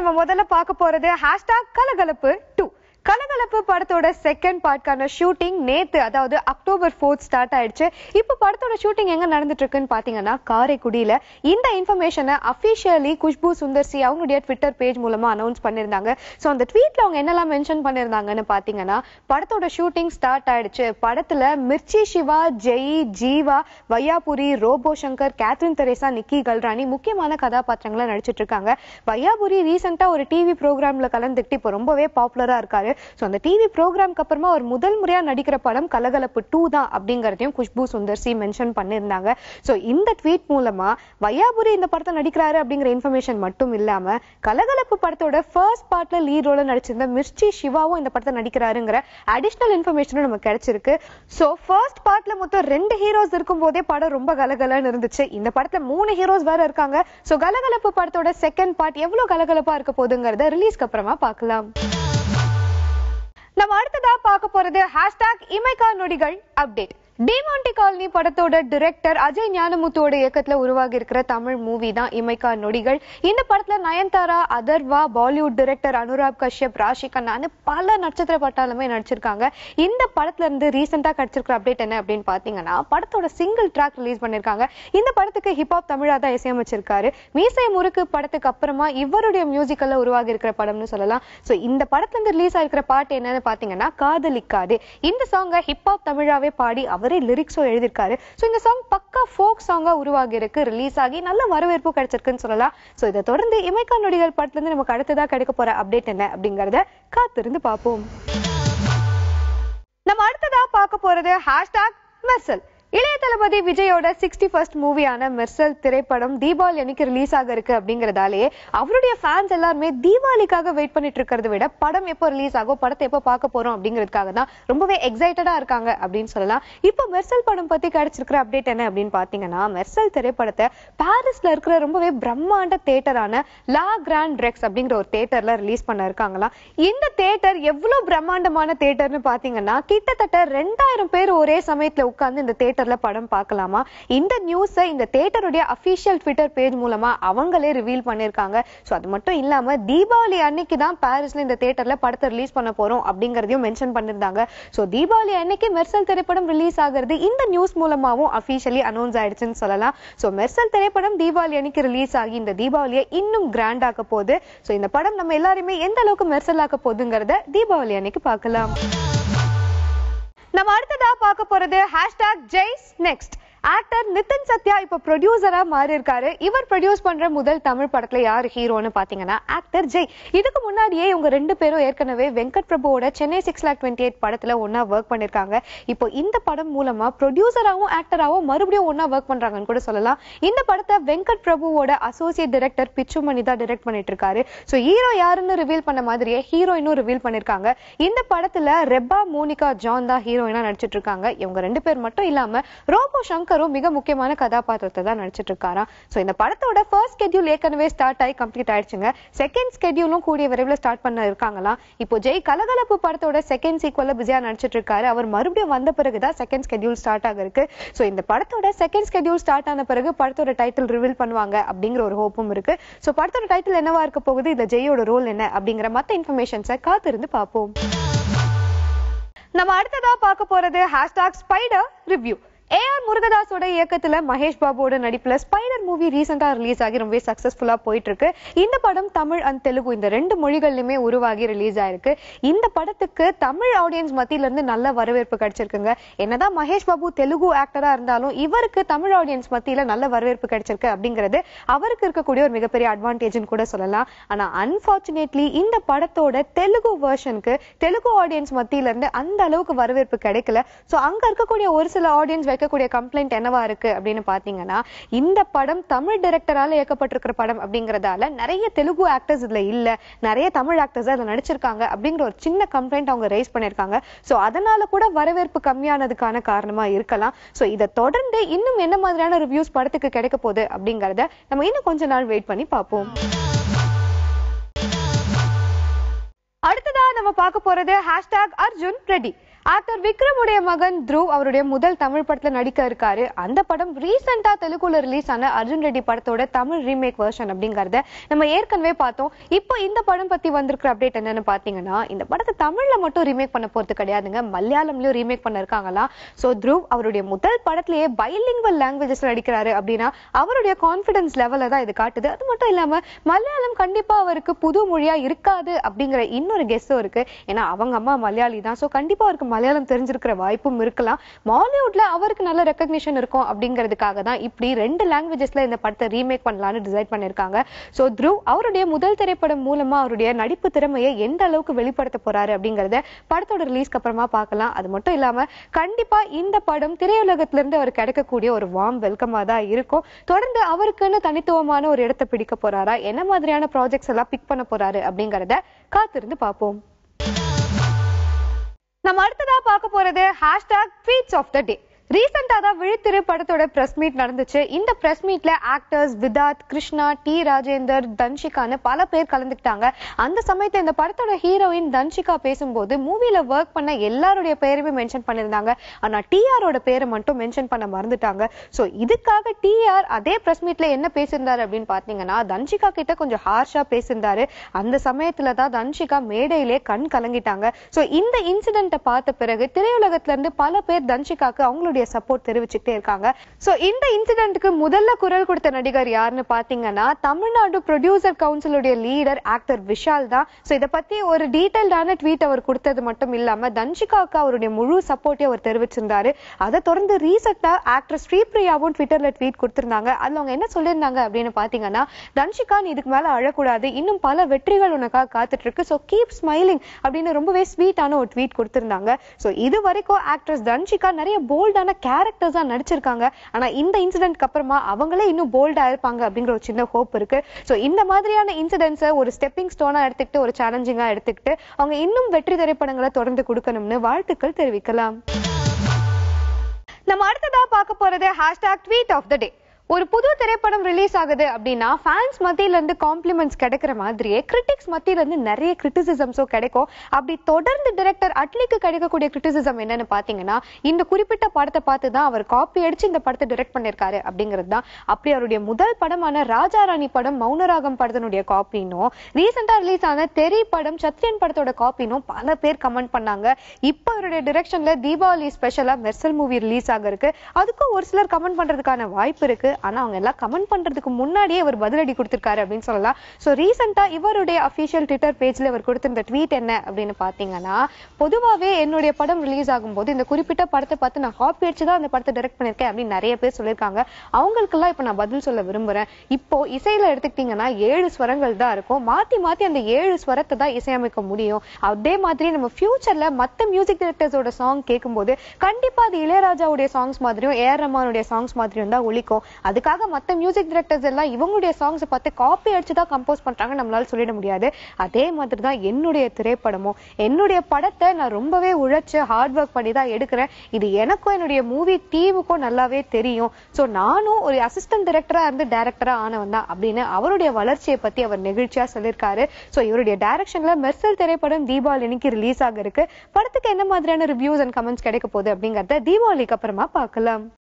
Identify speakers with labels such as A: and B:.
A: நம்ம முதல்ல பார்க்க போறது ஹேஷ்டாக் கலகலப்பு டூ கலகலப்பு படத்தோட செகண்ட் பார்ட்கான ஷூட்டிங் நேத்து அதாவது அக்டோபர் ஃபோர்த் ஸ்டார்ட் ஆயிடுச்சு இப்போ படத்தோட ஷூட்டிங் எங்க நடந்துட்டு இருக்குன்னு பாத்தீங்கன்னா காரைக்குடியில இந்த இன்ஃபர்மேஷனை அபிஷியலி குஷ்பு சுந்தர் சி அவங்களுடைய ட்விட்டர் பேஜ் மூலமா அனௌன்ஸ் பண்ணிருந்தாங்க ஸோ அந்த ட்வீட்ல அவங்க என்னெல்லாம் மென்ஷன் பண்ணிருந்தாங்கன்னு பாத்தீங்கன்னா படத்தோட ஷூட்டிங் ஸ்டார்ட் ஆயிடுச்சு படத்துல Mirchi Shiva Jai Jiiva Vaiyapuri Robo Shankar Catherine Tresa Nikki Galrani முக்கியமான கதாபாத்திரங்களா நடிச்சிட்டு இருக்காங்க வையாபுரி ரீசெண்டா ஒரு டிவி ப்ரோக்ராம்ல கலந்துக்கிட்டு இப்போ ரொம்பவே பாப்புலரா இருக்காரு ஸோ அந்த டிவி ப்ரோக்ராம்க்கு அப்புறமா ஒரு முதல் முறையா நடிக்கிற படம் கலகலப்பு டூ தான் அப்படிங்கறதையும் குஷ்பு சுந்தர் சி மென்ஷன் பண்ணியிருந்தாங்க ஸோ இந்த ட்வீட் மூலமா வையாபுரி இந்த படத்தை நடிக்கிறாரு அப்படிங்கிற இன்ஃபர்மேஷன் மட்டும் இல்லாம கலகலப்பு படத்தோட ஃபர்ஸ்ட் பார்ட்ல லீட் ரோல நடிச்சிருந்த மிர்ச்சி சிவாவும் இந்த படத்தை நடிக்கிறாருங்கிற அடிஷனல் இன்ஃபர்மேஷனும் நமக்கு கிடைச்சிருக்கு ஸோ ஃபர்ஸ்ட் பார்ட்ல மொத்தம் ரெண்டு ஹீரோஸ் இருக்கும் போதே படம் ரொம்ப கலகலன்னு இருந்துச்சு இந்த படத்துல மூணு ஹீரோஸ் வேற இருக்காங்க ஸோ கலகலப்பு படத்தோட செகண்ட் பார்ட் எவ்வளவு கலகலப்பா இருக்க போகுதுங்கிறத ரிலீஸ்க்கு அப்புறமா பார்க்கலாம் நம்ம அடுத்ததா பார்க்க போறது hashtag Imaikkaa Nodigal update Demonte colony படத்தோட டிரெக்டர் அஜய் ஞானமுத்துவோட இயக்கத்துல உருவாகி இருக்கிற தமிழ் மூவி தான் இமைக்கா நொடிகள் இந்த படத்துல நயன்தாரா அதர்வா பாலிவுட் டிரெக்டர் அனுராக் கஷ்யப் ராஷி கண்ணான்னு பல நட்சத்திர பட்டாளமே நடிச்சிருக்காங்க இந்த படத்துல இருந்து ரீசெண்டா கிடைச்சிருக்கிற அப்டேட் என்ன அப்படின்னு பாத்தீங்கன்னா படத்தோட சிங்கிள் ட்ராக் ரிலீஸ் பண்ணிருக்காங்க இந்த படத்துக்கு ஹிப்ஹாப் தமிழா தான் இசையமைச்சிருக்காரு மீசை முறுக்கு படத்துக்கு அப்புறமா இவருடைய மியூசிக்கல்ல உருவாகி இருக்கிற படம்னு சொல்லலாம் சோ இந்த படத்துல இருந்து ரிலீஸ் ஆயிருக்கிற பாட்டு என்னன்னு பாத்தீங்கன்னா காதலிக்காது இந்த சாங்கை ஹிப்ஹாப் தமிழாவே பாடி அவரே லிரிக்ஸும் எழுதியிருக்காரு ஸோ இந்த சாங் பக்கா ஃபோக் சாங்கா உருவாகி இருக்கு ரிலீஸ் ஆகி நல்ல வரவேற்பு கிடைச்சிருக்குன்னு சொல்லலாம் ஸோ இதை தொடர்ந்து இமைக்கா நொடிகள் படத்துல இருந்து நமக்கு அடுத்ததா கிடைக்க போற அப்டேட் என்ன அப்படிங்கறத காத்திருந்து பார்ப்போம் நம்ம அடுத்ததா பார்க்க போறது ஹேஷ்டாக் மெர்சல் இளைய தளபதி விஜயோட சிக்ஸ்டி ஃபர்ஸ்ட் மூவியான மெர்சல் திரைப்படம் தீபாவளி அன்னைக்கு ரிலீஸ் ஆக இருக்கு அப்படிங்கறதாலே அவருடைய ஃபேன்ஸ் எல்லாருமே தீபாவளிக்காக வெயிட் பண்ணிட்டு இருக்கிறத விட படம் எப்போ ரிலீஸ் ஆகும் படத்தை எப்போ பார்க்க போறோம் அப்படிங்கிறதுக்காக தான் ரொம்பவே எக்ஸைட்டடா இருக்காங்க அப்படின்னு சொல்லலாம் இப்போ மெர்சல் படம் பத்தி கிடைச்சிருக்கிற அப்டேட் என்ன அப்படின்னு பாத்தீங்கன்னா மெர்சல் திரைப்படத்தை பாரிஸ்ல இருக்கிற ரொம்பவே பிரம்மாண்ட தேட்டரான லா கிராண்ட் ரெக்ஸ் அப்படிங்கிற ஒரு தேட்டர்ல ரிலீஸ் பண்ண இருக்காங்களாம் இந்த தேட்டர் எவ்வளவு பிரம்மாண்டமான தேட்டர்னு பாத்தீங்கன்னா கிட்டத்தட்ட ரெண்டாயிரம் பேர் ஒரே சமயத்துல உட்கார்ந்து இந்த தேட்டர்ல படம் பார்க்கலாமா இந்த நியூஸை இந்த தேட்டருடைய அபிஷியல் ட்விட்டர் பேஜ் மூலமா அவங்களே ரிவீல் பண்ணிருக்காங்க சோ அது மட்டும் இல்லாம தீபாவளி அன்னைக்கு தான் பாரிஸ்ல இந்த தேட்டர்ல படத்தை ரிலீஸ் பண்ண போறோம் அப்படிங்கறதையும் மென்ஷன் பண்ணிருந்தாங்க சோ தீபாவளி அன்னைக்கு மெர்சல் திரைப்படம் ரிலீஸ் ஆகிறது இந்த நியூஸ் மூலமாவும் அபிஷியலி அனௌன்ஸ் ஆயிடுச்சுன்னு சொல்லலாம் சோ மெர்சல் திரைப்படம் தீபாவளி அன்னைக்கு ரிலீஸ் ஆகி இந்த தீபாவளியை இன்னும் கிராண்ட் ஆக்க போகுது சோ இந்த படம் நம்ம எல்லாருமே எந்த அளவுக்கு மெர்சல் ஆக்க போகுதுங்கிறத தீபாவளி அன்னைக்கு பார்க்கலாம் நம்ம அடுத்ததா பார்க்க போறது hashtag Jai's next actor Nithin Sathya இப்ப ப்ரொடியூசரா மாறி இருக்காரு இவர் ப்ரொடியூஸ் பண்ற முதல் தமிழ் படத்துல யார் ஹீரோன்னு பாத்தீங்கன்னா ஆக்டர் ஜெய் இதுக்கு முன்னாடியே இவங்க ரெண்டு பேரும் ஏற்கனவே வெங்கட் பிரபுவோட Chennai six lakh twenty eight படத்துல ஒன்னா ஒர்க் பண்ணிருக்காங்க இப்போ இந்த படம் மூலமா ப்ரொடியூசராவும் ஆக்டராவும் மறுபடியும் ஒன்னா ஒர்க் பண்றாங்கன்னு கூட சொல்லலாம் இந்த படத்தை வெங்கட் பிரபுவோட அசோசியேட் டைரக்டர் பிச்சுமணி தான் டைரக்ட் பண்ணிட்டு இருக்காரு ஸோ ஹீரோ யாருன்னு ரிவீல் பண்ண மாதிரியே ஹீரோயினும் ரிவீல் பண்ணிருக்காங்க இந்த படத்துல ரெப்பா மோனிகா ஜான் தான் ஹீரோயினா நடிச்சிட்டு இருக்காங்க இவங்க ரெண்டு பேர் மட்டும் இல்லாம ரோபோ சங்கரும் மிக முக்கியமான கதாபாத்திரத்தை தான் நடிச்சிட்டு இருக்காராம் ஸோ இந்த படத்தோட ஃபர்ஸ்ட் ஸ்கெட்யூல் ஏற்கனவே ஸ்டார்ட் ஆகி கம்ப்ளீட் ஆயிடுச்சுங்க செகண்ட் ஸ்கெட்யூலும் கூடிய விரைவில் ஸ்டார்ட் பண்ண இருக்காங்களாம் இப்போ ஜெய் கலகலப்பு படத்தோட செகண்ட் சீக்வல்ல பிஸியா நடிச்சிட்டு இருக்காரு அவர் மறுபடியும் வந்த பிறகுதான் செகண்ட் ஸ்கெட்யூல் ஸ்டார்ட் ஆக இருக்கு ஸோ இந்த படத்தோட செகண்ட் ஸ்கெட்யூல் ஸ்டார்ட் ஆன பிறகு படத்தோட டைட்டில் ரிவீல் பண்ணுவாங்க அப்படிங்கிற ஒரு ஹோப்பும் இருக்கு ஸோ படத்தோட டைட்டில் என்னவா இருக்க போகுது இந்த ஜெயோட ரோல் என்ன அப்படிங்கிற மத்த இன்ஃபர்மேஷன்ஸை காத்திருந்து பார்ப்போம் நம்ம அடுத்ததா பார்க்க போறது ஹேஷ்டாக் ஸ்பைடர் ரிவ்யூ ஏஆர் முருகதாஸோட இயக்கத்துல மகேஷ் பாபுவோட நடிப்புல ஸ்பைடர் மூவி ரீசெண்டா ரிலீஸ் ஆகி ரொம்பவே சக்சஸ்ஃபுல்லா போயிட்டு இருக்கு இந்த படம் தமிழ் அண்ட் தெலுங்கு இந்த ரெண்டு மொழிகள்லயுமே உருவாகி ரிலீஸ் ஆயிருக்கு இந்த படத்துக்கு தமிழ் ஆடியன்ஸ் மத்தியில இருந்து நல்ல வரவேற்பு கிடைச்சிருக்குங்க என்னதான் மகேஷ் பாபு தெலுங்கு ஆக்டரா இருந்தாலும் இவருக்கு தமிழ் ஆடியன்ஸ் மத்தியில நல்ல வரவேற்பு கிடைச்சிருக்கு அப்படிங்கிறது அவருக்கு இருக்கக்கூடிய ஒரு மிகப்பெரிய அட்வான்டேஜ்னு கூட சொல்லலாம் ஆனா அன்பார்ச்சுனேட்லி இந்த படத்தோட தெலுங்கு வெர்ஷனுக்கு தெலுங்கு ஆடியன்ஸ் மத்தியில இருந்து அந்த அளவுக்கு வரவேற்பு கிடைக்கல சோ அங்க இருக்கக்கூடிய ஒரு சில ஆடியன்ஸ் வைக்கக்கூடிய கம்ப்ளைண்ட் என்னவா இருக்கு அப்படின்னு பாத்தீங்கன்னா இந்த படம் தமிழ் டைரக்டரால இயக்கப்பட்டிருக்கிற படம் அப்படிங்கறதால நிறைய தெலுங்கு ஆக்டர்ஸ் இதுல இல்ல நிறைய தமிழ் ஆக்டர்ஸ் அதுல நடிச்சிருக்காங்க அப்படிங்கிற ஒரு சின்ன கம்ப்ளைண்ட் அவங்க ரைஸ் பண்ணிருக்காங்க சோ அதனால கூட வரவேற்பு கம்மியானதுக்கான காரணமா இருக்கலாம் சோ இதை தொடர்ந்து இன்னும் என்ன மாதிரியான ரிவ்யூஸ் படத்துக்கு கிடைக்க போகுது அப்படிங்கறத நம்ம இன்னும் கொஞ்ச நாள் வெயிட் பண்ணி பார்ப்போம் அடுத்ததா நம்ம பார்க்க போறது ஹேஷ்டாக் அர்ஜுன் ரெடி ஆக்டர் விக்ரமுடைய மகன் த்ருவ் அவருடைய முதல் தமிழ் படத்துல நடிக்க இருக்காரு அந்த படம் ரீசெண்டா தெலுங்குல ரிலீஸ் ஆன அர்ஜுன் ரெட்டி படத்தோட தமிழ் ரீமேக் வெர்ஷன் அப்படிங்கறத நம்ம ஏற்கனவே பார்த்தோம் இப்போ இந்த படம் பத்தி வந்திருக்கிற அப்டேட் என்னன்னு பாத்தீங்கன்னா இந்த படத்தை தமிழ்ல மட்டும் ரீமேக் பண்ண போறது கிடையாதுங்க மலையாளம்லயும் ரீமேக் பண்ண இருக்காங்களாம் சோ த்ருவ் அவருடைய முதல் படத்திலேயே பைலிங்குவல் லாங்குவேஜஸ்ல நடிக்கிறாரு அப்படின்னா அவருடைய கான்பிடன்ஸ் லெவல தான் இது காட்டுது அது மட்டும் இல்லாம மலையாளம் கண்டிப்பா அவருக்கு புது மொழியா இருக்காது அப்படிங்கிற இன்னொரு கெஸ்ஸும் இருக்கு ஏன்னா அவங்க அம்மா மலையாளி தான் சோ கண்டிப்பா அவருக்கு மலையாளம் தெரிஞ்சிருக்கிற வாய்ப்பும் இருக்கலாம் மாலிவுட்ல அவருக்கு நல்ல ரெக்கக்னிஷன் இருக்கும் அப்படிங்கிறதுக்காக தான் இப்படி ரெண்டு லாங்குவேஜஸ்ல இந்த படத்தை ரீமேக் பண்ணலாம்னு டிசைட் பண்ணிருக்காங்க சோ த்ருவ் அவருடைய முதல் திரைப்படம் மூலமா அவருடைய நடிப்பு திறமையை எந்த அளவுக்கு வெளிப்படுத்த போறாரு அப்படிங்கறத படத்தோட ரிலீஸ்க்கு அப்புறமா பார்க்கலாம் அது மட்டும் இல்லாம கண்டிப்பா இந்த படம் திரையுலகத்துல இருந்து அவர் கிடைக்கக்கூடிய ஒரு வார்ம் வெல்கமா தான் இருக்கும் தொடர்ந்து அவருக்குன்னு தனித்துவமான ஒரு இடத்தை பிடிக்க போறாரா என்ன மாதிரியான ப்ராஜெக்ட்ஸ் எல்லாம் பிக் பண்ண போறாரு அப்படிங்கறத காத்திருந்து பார்ப்போம் நம்ம அடுத்ததா பார்க்க போறது hashtag tweets of the day ரீசெண்டா தான் விழித்திரு படத்தோட பிரஸ் மீட் நடந்துச்சு இந்த பிரஸ் மீட்ல ஆக்டர்ஸ் விதாத் கிருஷ்ணா டி ராஜேந்தர் தன்ஷிகான்னு பல பேர் கலந்துக்கிட்டாங்க அந்த சமயத்துல இந்த படத்தோட ஹீரோயின் தன்ஷிகா பேசும்போது மூவில ஒர்க் பண்ண எல்லாருடைய பேருமே மென்ஷன் பண்ணிருந்தாங்க ஆனா டிஆரோட பேரை மட்டும் மென்ஷன் பண்ண மறந்துட்டாங்க சோ இதுக்காக டிஆர் அதே பிரஸ் மீட்ல என்ன பேசியிருந்தாரு அப்படின்னு பாத்தீங்கன்னா தன்ஷிகா கிட்ட கொஞ்சம் ஹார்ஷா பேசியிருந்தாரு அந்த சமயத்துல தான் தன்ஷிகா மேடையிலே கண் கலங்கிட்டாங்க சோ இந்த இன்சிடென்ட்டை பார்த்த பிறகு திரையுலகத்துல இருந்து பல பேர் தன்ஷிகாக்கு அவங்களுடைய சப்போர்ட் தெரிவிச்சுட்டே இருக்காங்க சோ இந்த இன்சிடென்ட்க்கு முதல்ல குரல் கொடுத்த நடிகர் யாருன்னு பாத்தீங்கன்னா தமிழ்நாடு ப்ரொடியூசர் கவுன்சிலுடைய லீடர் ஆக்டர் விஷால் தான் சோ இத பத்தி ஒரு டீடைல்டான ட்வீட் அவர் கொடுத்தது மட்டும் இல்லாம தன்ஷிகாவுக்கு அவருடைய முழு சப்போர்ட்டையும் அவர் தெரிவிச்சிருந்தாரு அதை தொடர்ந்து ரீசெண்டா ஆக்டர் ஸ்ரீபிரியாவும் ட்விட்டர்ல ட்வீட் கொடுத்திருந்தாங்க அதுல அவங்க என்ன சொல்லியிருந்தாங்க அப்படின்னு பாத்தீங்கன்னா தன்ஷிகா நீ இதுக்கு மேல அழக்கூடாது இன்னும் பல வெற்றிகள் உனக்காக காத்துட்டு இருக்கு சோ கீப் ஸ்மைலிங் அப்படின்னு ரொம்பவே ஸ்வீட்டான ஒரு ட்வீட் கொடுத்திருந்தாங்க சோ இது வரைக்கும் ஆக்ட்ரஸ் தன்ஷிகா நிறைய போல்டான கேரக்டர்ஸா நடிச்சிருக்காங்க ஆனா இந்த இன்சிடென்ட்க்கு அப்புறமா அவங்களே இன்னும் போல்டா இருப்பாங்க அப்படிங்கிற ஒரு சின்ன ஹோப் இருக்கு சோ இந்த மாதிரியான இன்சிடென்ட்ஸை ஒரு ஸ்டெப்பிங் ஸ்டோனா எடுத்துக்கிட்டு ஒரு சேலஞ்சிங்கா எடுத்துக்கிட்டு அவங்க இன்னும் வெற்றி திரைப்படங்களை தொடர்ந்து கொடுக்கணும்னு வாழ்த்துக்கள் தெரிவிக்கலாம் நம்ம அடுத்ததா பார்க்க போறது hashtag tweet of the day ஒரு புது திரைப்படம் ரிலீஸ் ஆகுது அப்படின்னா ஃபேன்ஸ் மத்தியில இருந்து காம்ப்ளிமெண்ட்ஸ் கிடைக்கிற மாதிரியே கிரிட்டிக்ஸ் மத்தியில இருந்து நிறைய கிரிட்டிசிசம்ஸும் கிடைக்கும் அப்படி தொடர்ந்து டைரக்டர் அட்லிக்கு கிடைக்கக்கூடிய கிரிட்டிசிசம் என்னன்னு பாத்தீங்கன்னா இந்த குறிப்பிட்ட படத்தை பார்த்து தான் அவர் காப்பி அடிச்சு இந்த படத்தை டைரக்ட் பண்ணிருக்காரு அப்படிங்கிறது தான் அப்படி அவருடைய முதல் படமான ராஜா ராணி படம் மௌனராகம் படத்தினுடைய காப்பினும் ரீசெண்டா ரிலீஸ் ஆன தெரி படம் சத்ரியன் படத்தோட காப்பினும் பல பேர் கமெண்ட் பண்ணாங்க இப்போ அவருடைய டிரெக்ஷன்ல தீபாவளி ஸ்பெஷலா மெர்சல் மூவி ரிலீஸ் ஆக இருக்கு அதுக்கும் ஒரு சிலர் கமெண்ட் பண்றதுக்கான வாய்ப்பு இருக்கு ஆனா அவங்க எல்லாம் கமெண்ட் பண்றதுக்கு முன்னாடியே அவர் பதிலடி கொடுத்திருக்காரு அப்படின்னு சொல்லலாம் சோ ரீசெண்டா இவருடைய அபிஷியல் ட்விட்டர் பேஜ்ல அவர் கொடுத்திருந்த ட்வீட் என்ன அப்படின்னு பாத்தீங்கன்னா பொதுவாவே என்னுடைய படம் ரிலீஸ் ஆகும்போது இந்த குறிப்பிட்ட படத்தை பார்த்து நான் காப்பி அடிச்சு தான் அந்த படத்தை டைரக்ட் பண்ணிருக்கேன் அப்படின்னு நிறைய பேர் சொல்லியிருக்காங்க அவங்களுக்கெல்லாம் இப்ப நான் பதில் சொல்ல விரும்புறேன் இப்போ இசையில எடுத்துக்கிட்டீங்கன்னா ஏழு ஸ்வரங்கள் தான் இருக்கும் மாத்தி மாத்தி அந்த ஏழு ஸ்வரத்தை தான் இசையமைக்க முடியும் அதே மாதிரி நம்ம ஃபியூச்சர்ல மத்த மியூசிக் டைரக்டர்ஸோட சாங் கேட்கும்போது கண்டிப்பா அது இளையராஜாவுடைய சாங்ஸ் மாதிரியும் ஏஆர் ரஹ்மானுடைய சாங்ஸ் மாதிரியும் தான் ஒலிக்கும் அதுக்காக மத்த மியூசிக் டைரக்டர்ஸ் எல்லாம் இவங்களுடைய சாங்ஸ் பார்த்து காப்பி அடிச்சு தான் கம்போஸ் பண்றாங்க நம்மளால சொல்லிட முடியாது அதே மாதிரி தான் என்னுடைய திரைப்படமும் என்னுடைய படத்தை நான் ரொம்பவே உழைச்சு ஹார்ட் ஒர்க் பண்ணி தான் எடுக்கிறேன் இது எனக்கும் என்னுடைய மூவி டீமுக்கும் நல்லாவே தெரியும் சோ நானும் ஒரு அசிஸ்டன்ட் டைரக்டரா இருந்து டைரக்டரா ஆனவன் தான் அப்படின்னு அவருடைய வளர்ச்சியை பத்தி அவர் நெகிழ்ச்சியா சொல்லியிருக்காரு சோ இவருடைய டைரக்ஷன்ல மெர்சல் திரைப்படம் தீபாவளி அன்னைக்கு ரிலீஸ் ஆக இருக்கு படத்துக்கு என்ன மாதிரியான ரிவ்யூஸ் அண்ட் கமெண்ட்ஸ் கிடைக்க போகுது அப்படிங்கறத தீபாவளிக்கு அப்புறமா பார்க்கலாம்